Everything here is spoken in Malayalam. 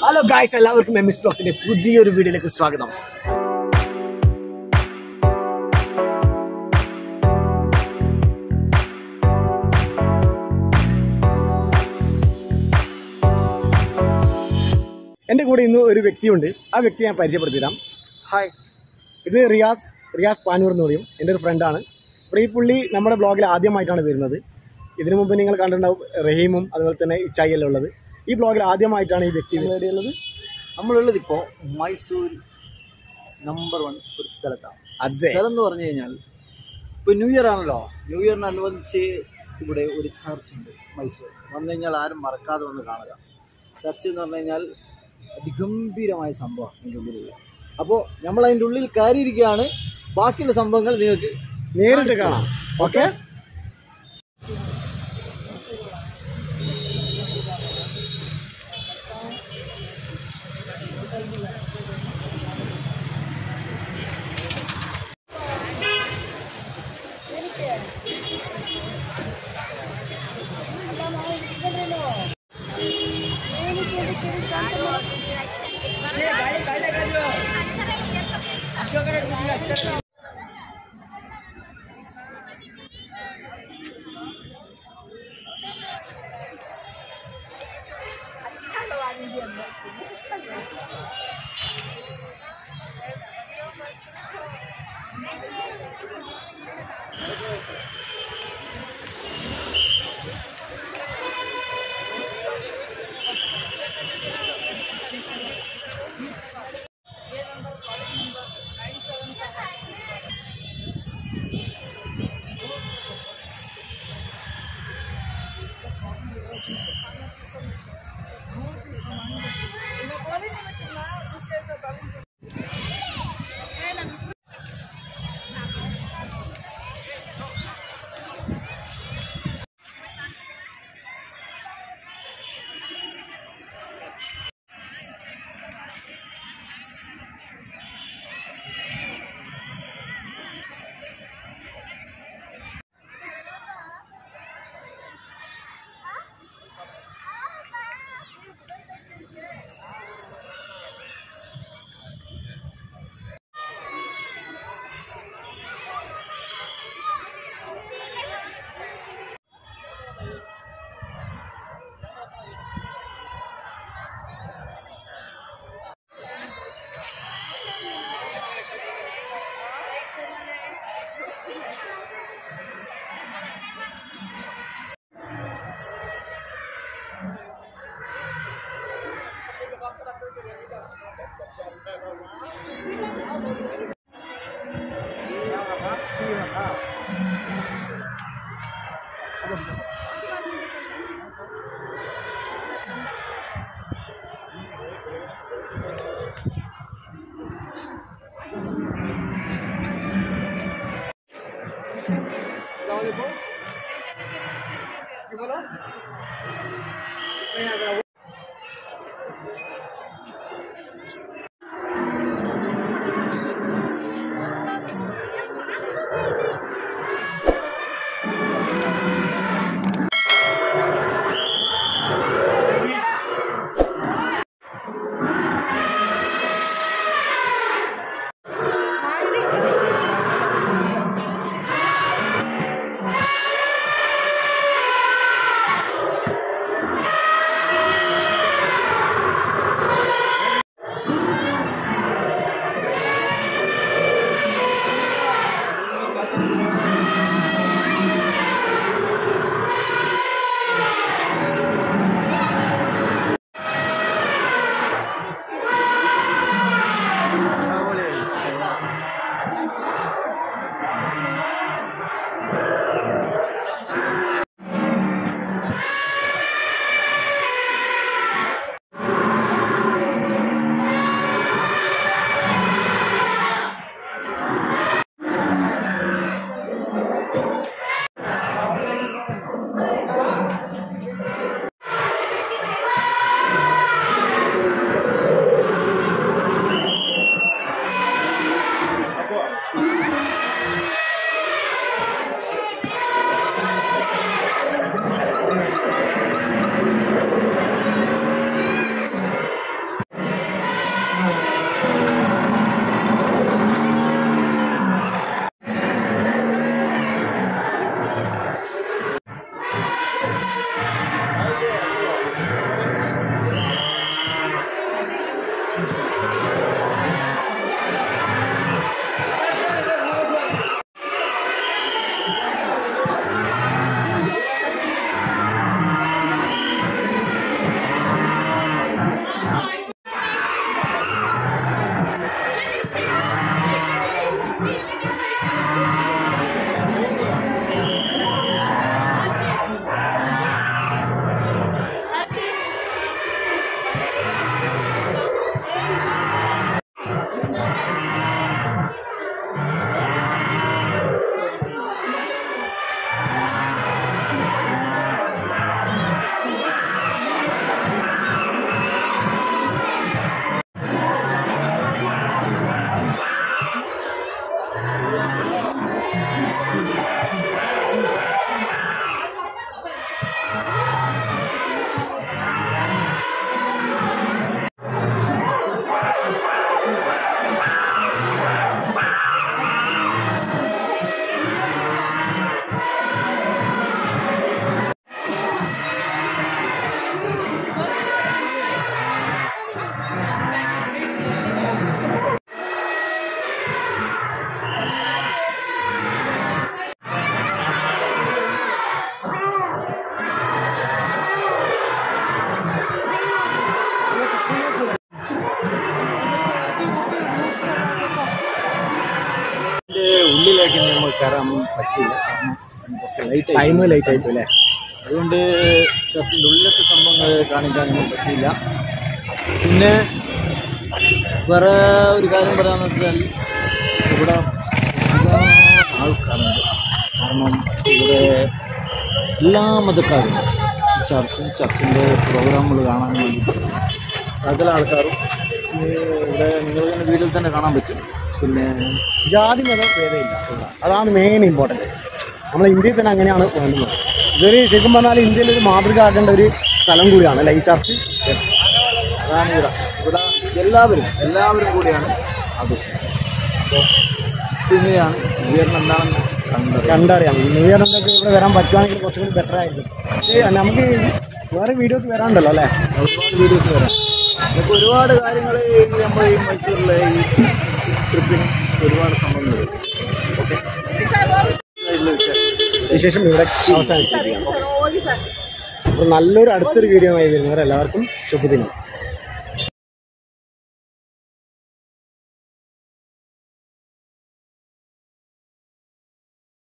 ഹലോ ഗായ്സ് എല്ലാവർക്കും എം എസ് ബ്ലോഗ്സിന്റെ പുതിയൊരു വീഡിയോയിലേക്ക് സ്വാഗതം എൻ്റെ കൂടെ ഇന്ന് ഒരു വ്യക്തിയുണ്ട് ആ വ്യക്തി ഞാൻ പരിചയപ്പെടുത്തിരാം ഹായ് ഇത് റിയാസ് റിയാസ് പാനൂർ എന്ന് പറയും എൻ്റെ ഒരു ഫ്രണ്ടാണ് അപ്പോൾ ഈ പുള്ളി നമ്മുടെ ബ്ലോഗിൽ ആദ്യമായിട്ടാണ് വരുന്നത് ഇതിനു മുമ്പ് നിങ്ങൾ കണ്ടിട്ടുണ്ടാവും റഹീമും അതുപോലെ തന്നെ ഇച്ചായി എല്ലാം ഉള്ളത് ഈ ബ്ലോഗിൽ ആദ്യമായിട്ടാണ് ഈ വ്യക്തി ഉള്ളത് നമ്മളുള്ളത് ഇപ്പോൾ മൈസൂർ നമ്പർ വൺ ഒരു സ്ഥലത്താണ് അതെ സ്ഥലം എന്ന് പറഞ്ഞു കഴിഞ്ഞാൽ ഇപ്പോൾ ന്യൂ ഇയർ ആണല്ലോ ന്യൂ ഇയറിനനുബന്ധിച്ച് ഇവിടെ ഒരു ചർച്ച് ഉണ്ട് മൈസൂർ വന്നു കഴിഞ്ഞാൽ ആരും മറക്കാതെ വന്ന് കാണുക ചർച്ച് എന്ന് പറഞ്ഞു കഴിഞ്ഞാൽ അതിഗംഭീരമായ സംഭവമാണ് അതിൻ്റെ ഉള്ളിലുള്ള അപ്പോൾ നമ്മൾ അതിൻ്റെ ഉള്ളിൽ കയറിയിരിക്കുകയാണ് ബാക്കിയുള്ള സംഭവങ്ങൾ നിങ്ങൾക്ക് നേരിട്ട് കാണാം ഓക്കെ Hi. കയറാൻ പറ്റില്ല കാരണം കുറച്ച് ലൈറ്റ് ടൈം ലേറ്റ് ആയിപ്പോ അല്ലേ അതുകൊണ്ട് ചർച്ചിൻ്റെ ഉള്ളിലത്തെ സംഭവങ്ങൾ കാണിക്കാനൊന്നും പറ്റിയില്ല പിന്നെ വേറെ ഒരു കാര്യം പറയാന്ന് വെച്ചാൽ ഇവിടെ ഒരുപാട് ആൾക്കാരുണ്ട് കാരണം ഇവിടെ എല്ലാ മതക്കാരും ചർച്ചും ചർച്ചിൻ്റെ പ്രോഗ്രാമുകൾ കാണാൻ വേണ്ടിയിട്ട് സകല ആൾക്കാരും ഈ ഇവിടെ നിങ്ങൾ തന്നെ വീട്ടിൽ തന്നെ കാണാൻ പറ്റും പിന്നെ ജാതി മതം ഭേദമില്ല ഇവിടെ. അതാണ് മെയിൻ ഇമ്പോർട്ടൻറ്റ് നമ്മളെ ഇന്ത്യയിൽ തന്നെ അങ്ങനെയാണ് വേണ്ടുന്നത് ഇതൊരു ശരിക്കും പറഞ്ഞാൽ ഇന്ത്യയിൽ ഒരു മാതൃക ആക്കേണ്ട ഒരു സ്ഥലം കൂടിയാണ് അല്ലേ ഈ ചർച്ച് അതാണ് ഇവിടെ ഇവിടെ എല്ലാവരും എല്ലാവരും കൂടിയാണ് ആഘോഷിക്കുന്നത് അപ്പോൾ ഇങ്ങനെയാണ് ഉയർന്ന എന്താണെന്ന് കണ്ടത് കണ്ടറിയാം ന്യൂ ഇയർ എന്തൊക്കെ ഇവിടെ വരാൻ പറ്റുവാണെങ്കിൽ കുറച്ചും കൂടി ബെറ്റർ ആയിരിക്കും പക്ഷേ നമുക്ക് വേറെ വീഡിയോസ് വരാനുണ്ടല്ലോ അല്ലേ ഒരുപാട് വീഡിയോസ് വരാം നമുക്ക് ഒരുപാട് കാര്യങ്ങൾ നമ്മൾ ഈ മൈസൂരിലെ ഈ ട്രിപ്പിന് ഒരുപാട് സംഭവങ്ങൾ ഓക്കെ വിശേഷം ഇവിടെ അവസാനിച്ചിരിക്കുകയാണ് അപ്പോൾ നല്ലൊരു അടുത്തൊരു വീഡിയോ ആയി വരുന്നവരെല്ലാവർക്കും ശുഭദിനം